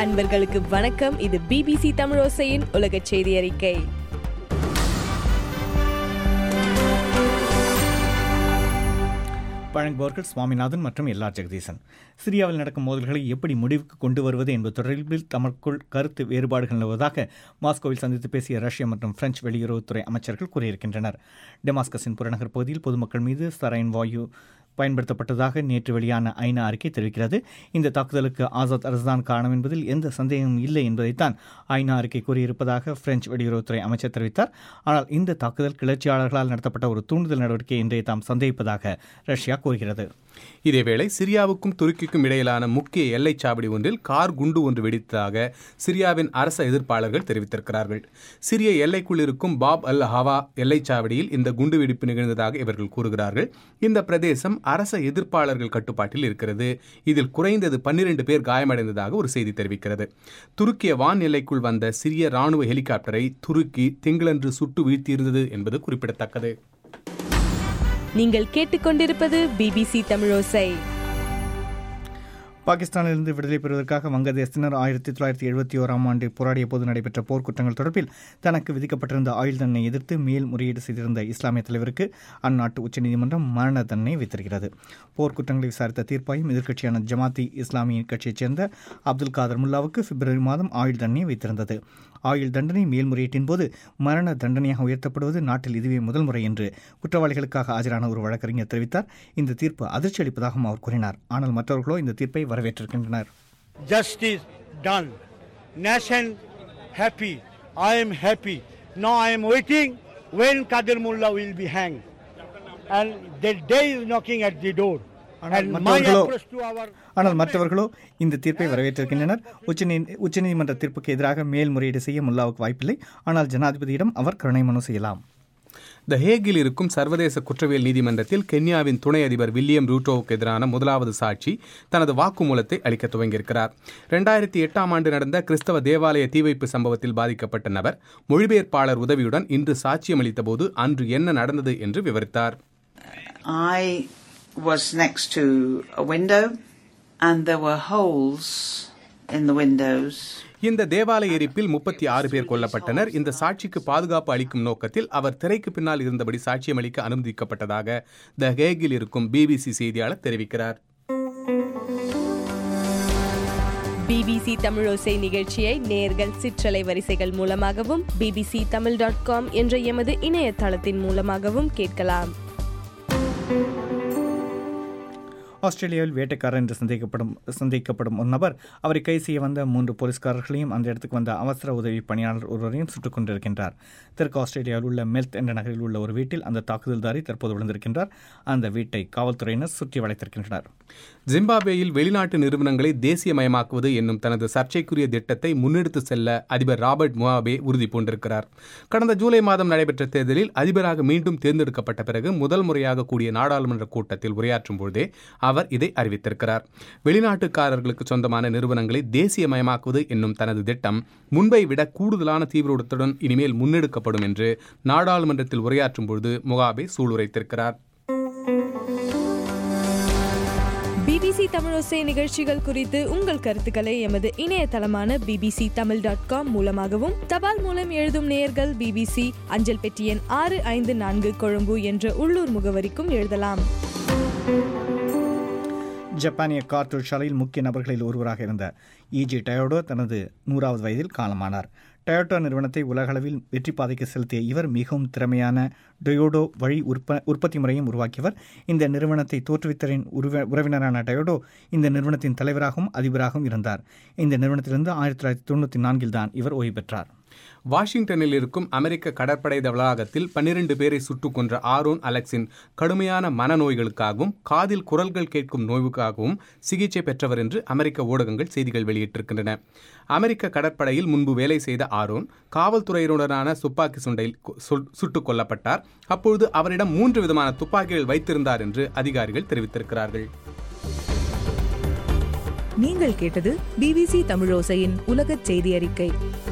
அன்பர்களுக்கு வணக்கம் இது பிபிசி தமிழோசையின் உலக செய்தி அறிக்கை வழங்குபவர்கள் சுவாமிநாதன் மற்றும் எல்ஆர் ஜெகதீசன் சிரியாவில் நடக்கும் மோதல்களை எப்படி முடிவுக்கு கொண்டு வருவது என்பது தொடர்பில் தமக்குள் கருத்து வேறுபாடுகள் நிலவுவதாக மாஸ்கோவில் சந்தித்து பேசிய ரஷ்யா மற்றும் பிரெஞ்சு வெளியுறவுத்துறை அமைச்சர்கள் கூறியிருக்கின்றனர் டெமாஸ்கஸின் புறநகர் பகுதியில் பொதுமக்கள் மீது சரைன் வாயு பயன்படுத்தப்பட்டதாக நேற்று வெளியான ஐநா அறிக்கை தெரிவிக்கிறது இந்த தாக்குதலுக்கு ஆசாத் அரசுதான் காரணம் என்பதில் எந்த சந்தேகமும் இல்லை என்பதைத்தான் ஐநா அறிக்கை கூறியிருப்பதாக பிரெஞ்சு வெளியுறவுத்துறை அமைச்சர் தெரிவித்தார் ஆனால் இந்த தாக்குதல் கிளர்ச்சியாளர்களால் நடத்தப்பட்ட ஒரு தூண்டுதல் நடவடிக்கை என்றே தாம் சந்தேகிப்பதாக ரஷ்யா கூறுகிறது இதேவேளை சிரியாவுக்கும் துருக்கிக்கும் இடையிலான முக்கிய எல்லைச் சாவடி ஒன்றில் கார் குண்டு ஒன்று வெடித்ததாக சிரியாவின் அரச எதிர்ப்பாளர்கள் தெரிவித்திருக்கிறார்கள் சிரிய எல்லைக்குள் இருக்கும் பாப் அல் ஹவா எல்லைச் சாவடியில் இந்த குண்டு வெடிப்பு நிகழ்ந்ததாக இவர்கள் கூறுகிறார்கள் இந்த பிரதேசம் அரச எதிர்ப்பாளர்கள் கட்டுப்பாட்டில் இருக்கிறது இதில் குறைந்தது பன்னிரண்டு பேர் காயமடைந்ததாக ஒரு செய்தி தெரிவிக்கிறது துருக்கிய வான் எல்லைக்குள் வந்த சிரிய ராணுவ ஹெலிகாப்டரை துருக்கி திங்களன்று சுட்டு வீழ்த்தியிருந்தது என்பது குறிப்பிடத்தக்கது நீங்கள் கேட்டுக்கொண்டிருப்பது பிபிசி தமிழோசை பாகிஸ்தானிலிருந்து விடுதலை பெறுவதற்காக வங்கதேசத்தினர் ஆயிரத்தி தொள்ளாயிரத்தி எழுபத்தி ஓராம் ஆண்டு போராடிய போது நடைபெற்ற போர்க்குற்றங்கள் தொடர்பில் தனக்கு விதிக்கப்பட்டிருந்த ஆயுள் தண்டனை எதிர்த்து மேல்முறையீடு செய்திருந்த இஸ்லாமிய தலைவருக்கு அந்நாட்டு உச்சநீதிமன்றம் மரண தண்டனை வித்திருக்கிறது போர்க்குற்றங்களை விசாரித்த தீர்ப்பாயம் எதிர்க்கட்சியான ஜமாத்தி இஸ்லாமிய கட்சியைச் சேர்ந்த அப்துல் காதர் முல்லாவுக்கு பிப்ரவரி மாதம் ஆயுள் தண்டனை வைத்திருந்தது ஆயுள் தண்டனை மேல்முறையீட்டின் போது மரண தண்டனையாக உயர்த்தப்படுவது நாட்டில் இதுவே முதல் முறை என்று குற்றவாளிகளுக்காக ஆஜரான ஒரு வழக்கறிஞர் தெரிவித்தார் இந்த தீர்ப்பு அதிர்ச்சி அளிப்பதாகவும் அவர் கூறினார் ஆனால் மற்றவர்களோ இந்த தீர்ப்பை வரவேற்றிருக்கின்றனர் justice done. Nation happy. I am happy. Now I am waiting when Kadir Mullah will be hanged. And the day is knocking at the door. ஆனால் And my மற்றவர்களோ approach to our ஆனால் மற்றவர்களோ இந்த தீர்ப்பை வரவேற்றிருக்கின்றனர் உச்சநீ உச்சநீதிமன்ற தீர்ப்புக்கு எதிராக மேல்முறையீடு செய்ய முல்லாவுக்கு வாய்ப்பில்லை ஆனால் ஜனாதிபதியிடம் அவர் கருணை மனு செய்யலாம் த ஹேகில் இருக்கும் சர்வதேச குற்றவியல் நீதிமன்றத்தில் கென்யாவின் துணை அதிபர் வில்லியம் ரூட்டோவுக்கு எதிரான முதலாவது சாட்சி தனது வாக்குமூலத்தை அளிக்க துவங்கியிருக்கிறார் ரெண்டாயிரத்தி எட்டாம் ஆண்டு நடந்த கிறிஸ்தவ தேவாலய தீவைப்பு சம்பவத்தில் பாதிக்கப்பட்ட நபர் மொழிபெயர்ப்பாளர் உதவியுடன் இன்று சாட்சியம் அளித்தபோது அன்று என்ன நடந்தது என்று விவரித்தார் I was next to a window and there were holes in the windows. இந்த தேவாலய எரிப்பில் முப்பத்தி ஆறு பேர் கொல்லப்பட்டனர் இந்த சாட்சிக்கு பாதுகாப்பு அளிக்கும் நோக்கத்தில் அவர் திரைக்கு பின்னால் இருந்தபடி சாட்சியம் அளிக்க அனுமதிக்கப்பட்டதாக த ஹேகில் இருக்கும் பிபிசி செய்தியாளர் தெரிவிக்கிறார் பிபிசி தமிழோசை நிகழ்ச்சியை நேர்கள் சிற்றலை வரிசைகள் மூலமாகவும் பிபிசி தமிழ் டாட் காம் என்ற எமது இணையதளத்தின் மூலமாகவும் கேட்கலாம் ஆஸ்திரேலியாவில் வேட்டைக்காரர் என்று சந்தேகப்படும் சந்தேகிக்கப்படும் ஒரு நபர் அவரை கைது செய்ய வந்த மூன்று போலீஸ்காரர்களையும் அந்த இடத்துக்கு வந்த அவசர உதவி பணியாளர் ஒருவரையும் சுட்டுக் கொண்டிருக்கின்றார் தெற்கு ஆஸ்திரேலியாவில் உள்ள மெல்த் என்ற நகரில் உள்ள ஒரு வீட்டில் அந்த தாக்குதல்தாரி தற்போது விழுந்திருக்கின்றார் அந்த வீட்டை காவல்துறையினர் சுற்றி வளைத்திருக்கின்றனர் ஜிம்பாப்வேயில் வெளிநாட்டு நிறுவனங்களை தேசியமயமாக்குவது என்னும் தனது சர்ச்சைக்குரிய திட்டத்தை முன்னெடுத்து செல்ல அதிபர் ராபர்ட் முகாபே உறுதி பூண்டிருக்கிறார் கடந்த ஜூலை மாதம் நடைபெற்ற தேர்தலில் அதிபராக மீண்டும் தேர்ந்தெடுக்கப்பட்ட பிறகு முதல் முறையாக கூடிய நாடாளுமன்ற கூட்டத்தில் உரையாற்றும் பொழுதே அவர் இதை அறிவித்திருக்கிறார் வெளிநாட்டுக்காரர்களுக்கு சொந்தமான நிறுவனங்களை தேசியமயமாக்குவது என்னும் தனது திட்டம் முன்பை விட கூடுதலான தீவிரத்துடன் இனிமேல் முன்னெடுக்கப்படும் என்று நாடாளுமன்றத்தில் உரையாற்றும் பொழுது முகாபே சூளுரைத்திருக்கிறார் பிபிசி தமிழோசை நிகழ்ச்சிகள் குறித்து உங்கள் கருத்துக்களை எமது இணையதளமான பிபிசி தமிழ் டாட் காம் மூலமாகவும் தபால் மூலம் எழுதும் நேயர்கள் பிபிசி அஞ்சல் பெட்டி எண் ஆறு ஐந்து நான்கு கொழும்பு என்ற உள்ளூர் முகவரிக்கும் எழுதலாம் ஜப்பானிய கார் தொழிற்சாலையில் முக்கிய நபர்களில் ஒருவராக இருந்த இஜி டயோடோ தனது நூறாவது வயதில் காலமானார் டயோட்டோ நிறுவனத்தை உலகளவில் வெற்றி பாதைக்கு செலுத்திய இவர் மிகவும் திறமையான டொயோடோ வழி உற்ப உற்பத்தி முறையும் உருவாக்கியவர் இந்த நிறுவனத்தை தோற்றுவித்தரின் உருவ உறவினரான டயோடோ இந்த நிறுவனத்தின் தலைவராகவும் அதிபராகவும் இருந்தார் இந்த நிறுவனத்திலிருந்து ஆயிரத்தி தொள்ளாயிரத்தி தொண்ணூற்றி நான்கில் தான் இவர் ஓய்வு பெற்றார் வாஷிங்டனில் இருக்கும் அமெரிக்க கடற்படை வளாகத்தில் பன்னிரண்டு பேரை சுட்டுக் கொன்ற ஆரோன் அலெக்ஸின் கடுமையான மனநோய்களுக்காகவும் காதில் குரல்கள் கேட்கும் நோய்வுக்காகவும் சிகிச்சை பெற்றவர் என்று அமெரிக்க ஊடகங்கள் செய்திகள் வெளியிட்டிருக்கின்றன அமெரிக்க கடற்படையில் முன்பு வேலை செய்த ஆரோன் காவல்துறையினருடனான துப்பாக்கி சுண்டையில் கு- சுல்- சுட்டுக் கொல்லப்பட்டார் அப்பொழுது அவரிடம் மூன்று விதமான துப்பாக்கிகள் வைத்திருந்தார் என்று அதிகாரிகள் தெரிவித்திருக்கிறார்கள் நீங்கள் கேட்டது பிபிசி தமிழோசையின் உலகச் செய்தி அறிக்கை